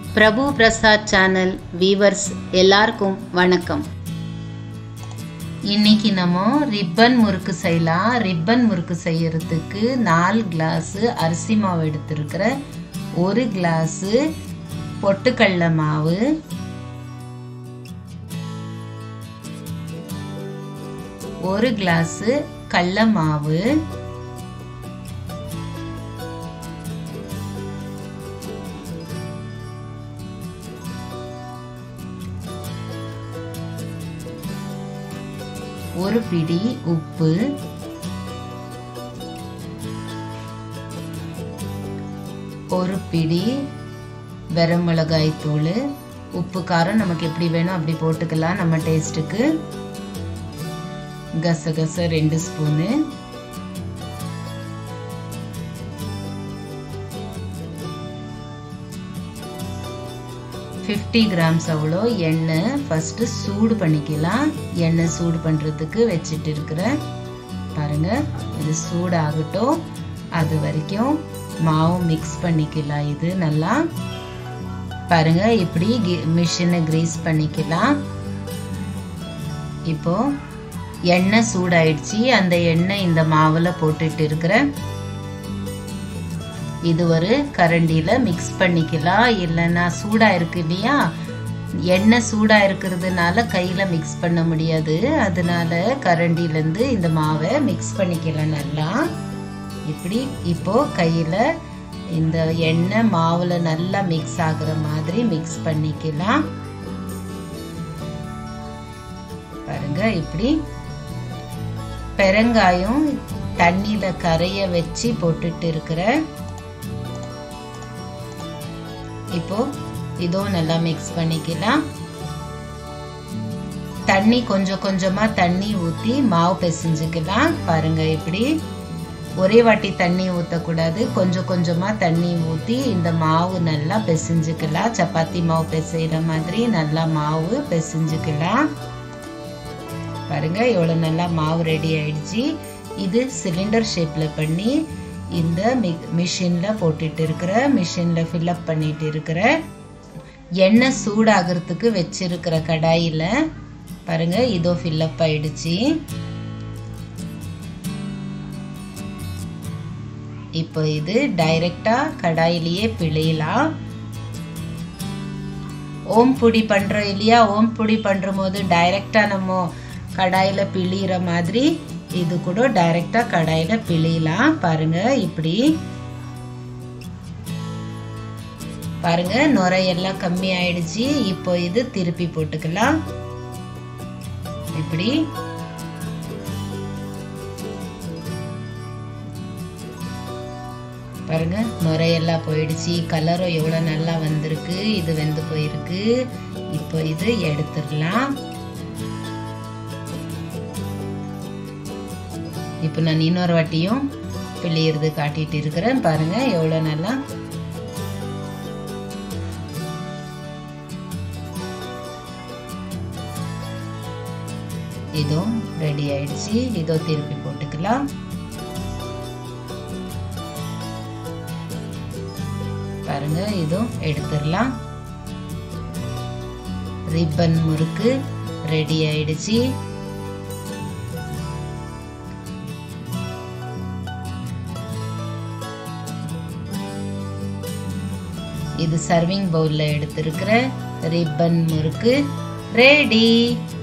பிரபு Prasad channel viewers எல்லாருக்கும் வணக்கம் இன்னைக்கு நம்ம ரிப்பன் முறுக்கு செய்யலாம் ரிப்பன் முறுக்கு செய்யறதுக்கு நாலு கிளாஸு அரிசி மாவு எடுத்திருக்கிற ஒரு கிளாஸு பொட்டுக்கடல மாவு ஒரு கிளாஸு கடல மாவு ஒரு பிடி உப்பு ஒரு பிடி மிளகாய் தூள் உப்பு காரம் நமக்கு எப்படி வேணும் அப்படி போட்டுக்கலாம் நம்ம டேஸ்ட்டுக்கு கசகச ரெண்டு ஸ்பூனு ஃபிஃப்டி கிராம்ஸ் அவ்வளோ எண்ணெய் ஃபஸ்ட்டு சூடு பண்ணிக்கலாம் எண்ணெய் சூடு பண்ணுறதுக்கு வச்சுட்டு இருக்கிறேன் பாருங்கள் இது சூடாகட்டும் அது வரைக்கும் மாவு மிக்ஸ் பண்ணிக்கலாம் இது நல்லா பாருங்க இப்படி மிஷினை கிரீஸ் பண்ணிக்கலாம் இப்போ எண்ணெய் சூடாயிடுச்சு அந்த எண்ணெய் இந்த மாவில் போட்டுட்டு இருக்கிறேன் இது ஒரு கரண்டியில் மிக்ஸ் பண்ணிக்கலாம் இல்லைன்னா சூடாக இருக்கு இல்லையா எண்ணெய் சூடாக இருக்கிறதுனால கையில் மிக்ஸ் பண்ண முடியாது அதனால கரண்டிலேருந்து இந்த மாவை மிக்ஸ் பண்ணிக்கலாம் நல்லா இப்படி இப்போ கையில் இந்த எண்ணெய் மாவில் நல்லா மிக்ஸ் ஆகுற மாதிரி மிக்ஸ் பண்ணிக்கலாம் பாருங்க இப்படி பெருங்காயம் தண்ணியில் கரைய வச்சு போட்டுட்டு இருக்கிறேன் இப்போ இதுவும் நல்லா மிக்ஸ் பண்ணிக்கலாம் தண்ணி கொஞ்சம் கொஞ்சமா தண்ணி ஊத்தி மாவு பிசைஞ்சுக்கலாம் பாருங்க இப்படி ஒரே வாட்டி தண்ணி ஊற்றக்கூடாது கொஞ்சம் கொஞ்சமா தண்ணி ஊற்றி இந்த மாவு நல்லா பிசைஞ்சுக்கலாம் சப்பாத்தி மாவு பிசைகிற மாதிரி நல்லா மாவு பிசைஞ்சுக்கலாம் பாருங்க எவ்வளோ நல்லா மாவு ரெடி ஆயிடுச்சு இது சிலிண்டர் ஷேப்பில் பண்ணி இந்த மிஷினில் போட்டுட்டு இருக்கிற மிஷினில் ஃபில்அப் பண்ணிட்டு இருக்கிற எண்ணெய் சூடாகிறதுக்கு வச்சிருக்கிற கடாயில் பாருங்க இதோ ஃபில்அப் ஆயிடுச்சு இப்போ இது டைரக்டா கடாயிலேயே பிழையலாம் ஓம் பொடி பண்ணுறோம் இல்லையா ஓம் பொடி பண்ணுற போது டைரக்டா நம்ம கடாயில் பிழிகிற மாதிரி இது கூட டைரக்டா கடாயில பிழியலாம் பாருங்க இப்படி பாருங்க நுரையெல்லாம் கம்மி ஆயிடுச்சு இப்போ இது திருப்பி போட்டுக்கலாம் இப்படி பாருங்க நுரையெல்லாம் போயிடுச்சு கலரும் எவ்வளோ நல்லா வந்திருக்கு இது வெந்து போயிருக்கு இப்போ இது எடுத்துடலாம் இப்போ நான் இன்னொரு வாட்டியும் பிள்ளையிறது காட்டிட்டு இருக்கிறேன் பாருங்க எவ்வளோ நல்லா இதோ ரெடி ஆயிடுச்சு இதோ திருப்பி போட்டுக்கலாம் பாருங்க இதோ எடுத்துடலாம் ரிப்பன் முறுக்கு ரெடி ஆயிடுச்சு இது சர்விங் பவுலில் எடுத்திருக்கிற ரிப்பன் முறுக்கு ரெடி